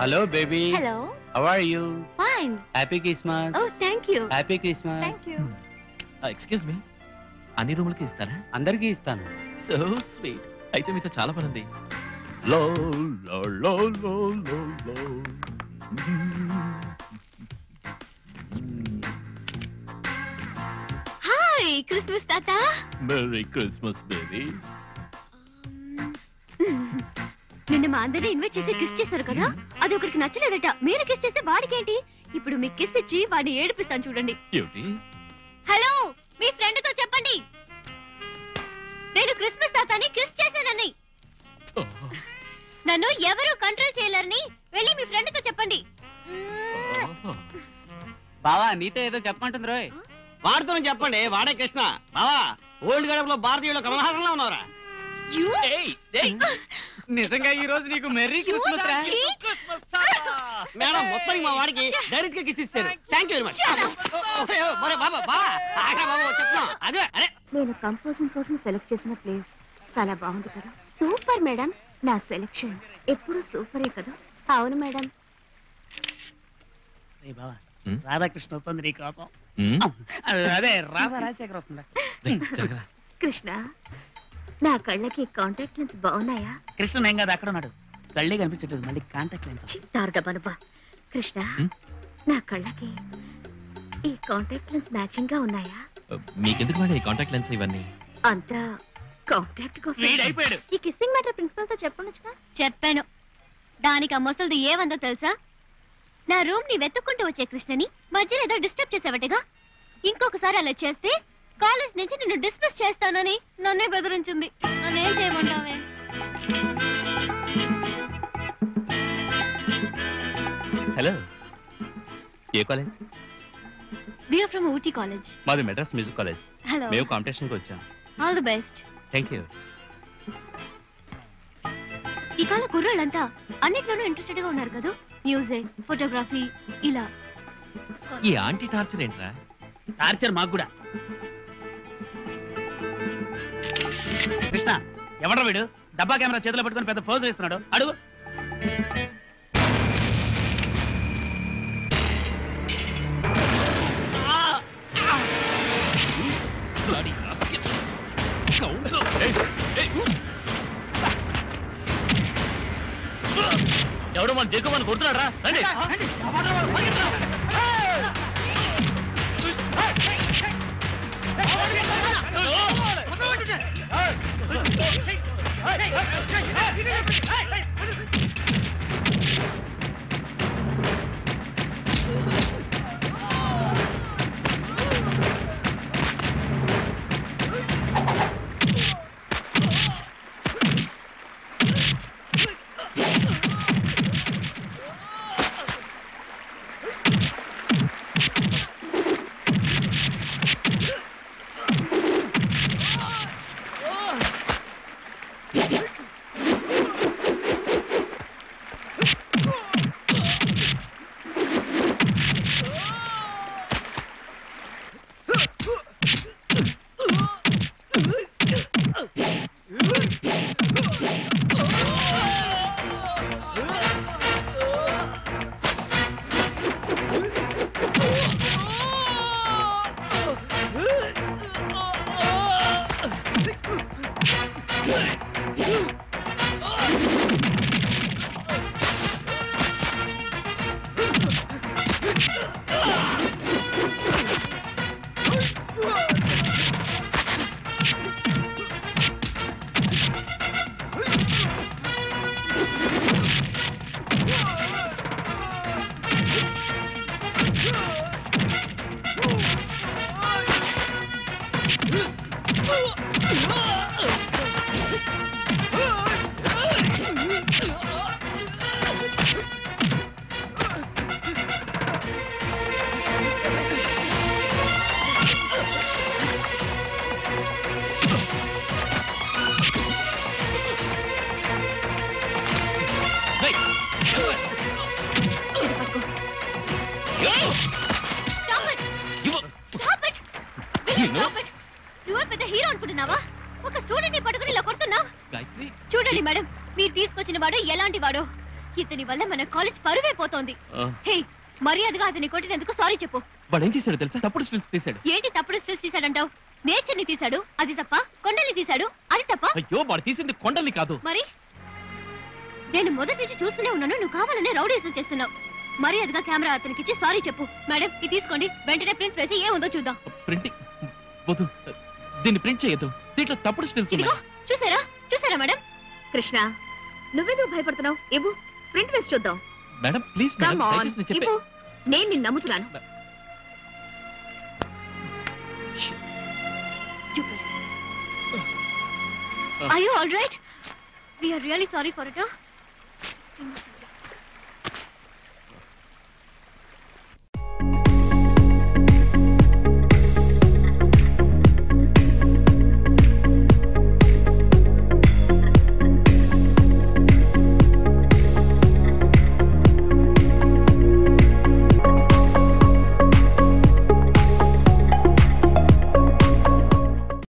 Hello baby hello how are you fine happy Christmas ఓ thank you happy Christmas thank you excuse me అన్ని రూములకి ఇస్తారా అందరికీ ఇస్తాను సో స్వీట్ అయితే మీతో చాలా పని ఉంది లో లో లో లో లో లో హాయ్ క్రిస్మస్ తాత మెరీ క్రిస్మస్ బేబీ నిన్న మా అందరిని ఇన్వైట్ చేసి కిస్ చేశారు కదా అది ఒకరికి నచ్చలేదట మీరు కిస్ చేస్తే వాడికేంటి ఇప్పుడు మీకు కిస్ ఇచ్చి వాడిని ఏడిపిస్తాను చూడండి ఏమిటి హలో మీ ఫ్రెండ్ తో చెప్పండి నేను క్రిస్మస్ తాతని కిస్ చేశానని నన్ను ఎవరు కంట్రోల్ చేయలేరని వెళ్ళి మీ ఫ్రెండ్ తో చెప్పండి మ్మ్. బావా నీతో ఏదో చెప్పమంటుంది రోయ్ వాడితో చెప్పండి వాడే కృష్ణ బావా ఓల్డ్ గడపలో భారతీయులు కమలహాసంలో ఉన్నారా You- నిజంగా ఈ రోజు నీకు మెర్రీ you క్రిస్మస్ రా cheat. మేడం మొత్తానికి మా వాడికి డైరెక్ట్ గా కిస్ ఇచ్చారు థ్యాంక్ యూ వెరీ మచ్ బాబా బా ఆగా బాబు చెప్తున్నా అదే అరే నేను కంపోజింగ్ కోసం సెలెక్ట్ చేసిన ప్లేస్ చాలా బాగుంది కదా సూపర్ మేడం నా సెలెక్షన్ ఎప్పుడు సూపరే కదా అవును మేడం రే బావా హ్మ్? రాధాకృష్ణ వస్తుంది నీ కోసం హ్మ్? అదే రాధా రాజశేఖర్ వస్తుందా రేయ్, జరగరా. కృష్ణ నా కళ్ళకి కాంటాక్ట్ లెన్స్ బాగున్నాయా కృష్ణ ఏం కాదు అక్కడ ఉన్నాడు కళ్ళే కనిపించట్లేదు మళ్ళీ కాంటాక్ట్ లెన్స్ దారుడబనువా కృష్ణ హ్మ్? నా కళ్ళకి ఈ కాంటాక్ట్ లెన్స్ మ్యాచింగ్ గా ఉన్నాయా మీకెందుకు మేడం ఈ కాంటాక్ట్ లెన్స్ ఇవన్నీ అంతా కాంటాక్ట్ కోసం వీడైపోయాడు ఈ కిస్సింగ్ మ్యాటర్ ప్రిన్సిపల్ సార్ చెప్పండుగా చెప్పాను దానికి ఆ ముసలిది ఏమందో తెలుసా నా రూమ్ ని వెతుక్కుంటూ వచ్చే కృష్ణని మధ్యలో ఏదో డిస్టర్బ్ చేసావటగా ఇంకొకసారి అలా చేస్తే కాలేజ్ నుంచి నిన్ను డిస్మిస్ చేస్తానని నన్నే బెదిరించింది నన్నేం చేయమంటావే హలో ఏ college BR from Ooty college మాది మెడ్రాస్ మ్యూజిక్ కాలేజ్ హలో మేము కాంపిటీషన్కి వచ్చాం all the best thank you ఈ కాల కుర్రాళ్ళంతా అన్నిట్లోనూ ఇంట్రెస్టెడ్ గా ఉన్నారు కదా మ్యూజిక్ ఫోటోగ్రఫీ ఇలా ఈ ఆంటీ టార్చర్ ఏంట్రా టార్చర్ మాకు కూడా కృష్ణ ఎవడ్రా వీడు డబ్బా కెమెరా చేతిలో పట్టుకొని పెద్ద ఫోజ్ వేస్తున్నాడు అడుగు Bloody rascal. Scoundrel. Hey, hey. ఎవడో మన జగ్గు కొడుతున్నాడా రండి ఇది పట్టుకో Stop it! Stop it! Will you stop it? నువ్వే పెద్ద హీరో అనుకుంటున్నావా ఒక స్టూడెంట్ ని పట్టుకుని ఇలా కొడుతున్నావు గాయత్రి చూడండి మేడం మీరు తీసుకొచ్చిన వాడు ఎలాంటి వాడు ఇతని వల్ల మన కాలేజ్ పరువే పోతోంది ఆ, హే మర్యాదగా అతని కొట్టినందుకు సారీ చెప్పు వాడు ఏం చేశాడో తెలుసా తప్పుడు స్టిల్స్ తీశాడు ఏంటి తప్పుడు స్టిల్స్ తీశాడంటావు నేచర్ ని తీశాడు అది తప్ప కొండల్ని తీశాడు అది తప్ప అయ్యో వాడు తీసింది కొండల్ని కాదు మరి నేను మొదటి నుంచి చూస్తూనే ఉన్నాను నువ్వు కావాలనే రౌడీసం చేస్తున్నావు మర్యాదగా కెమెరా అతనికి ఇచ్చి సారీ చెప్పు మేడం ఇది తీసుకోండి వెంటనే ప్రింట్స్ వేసి ఏముందో చూద్దాం ప్రింటింగ్ వద్దు దీన్ని ప్రింట్ చేయొద్దు దీంట్లో తప్పుడు స్టిల్స్ ఇదిగో ఉన్నాయి చూసారా చూసారా మేడం కృష్ణ నువ్వెందుకు భయపడుతున్నావు ఇవ్వు ప్రింట్ వేసి చూద్దాం madam please madam come on దయచేసి నేను చెప్పే ఇవ్వు నేను నిన్ను నమ్ముతున్నాను Stupid. Are you all right? We are really sorry for it, huh?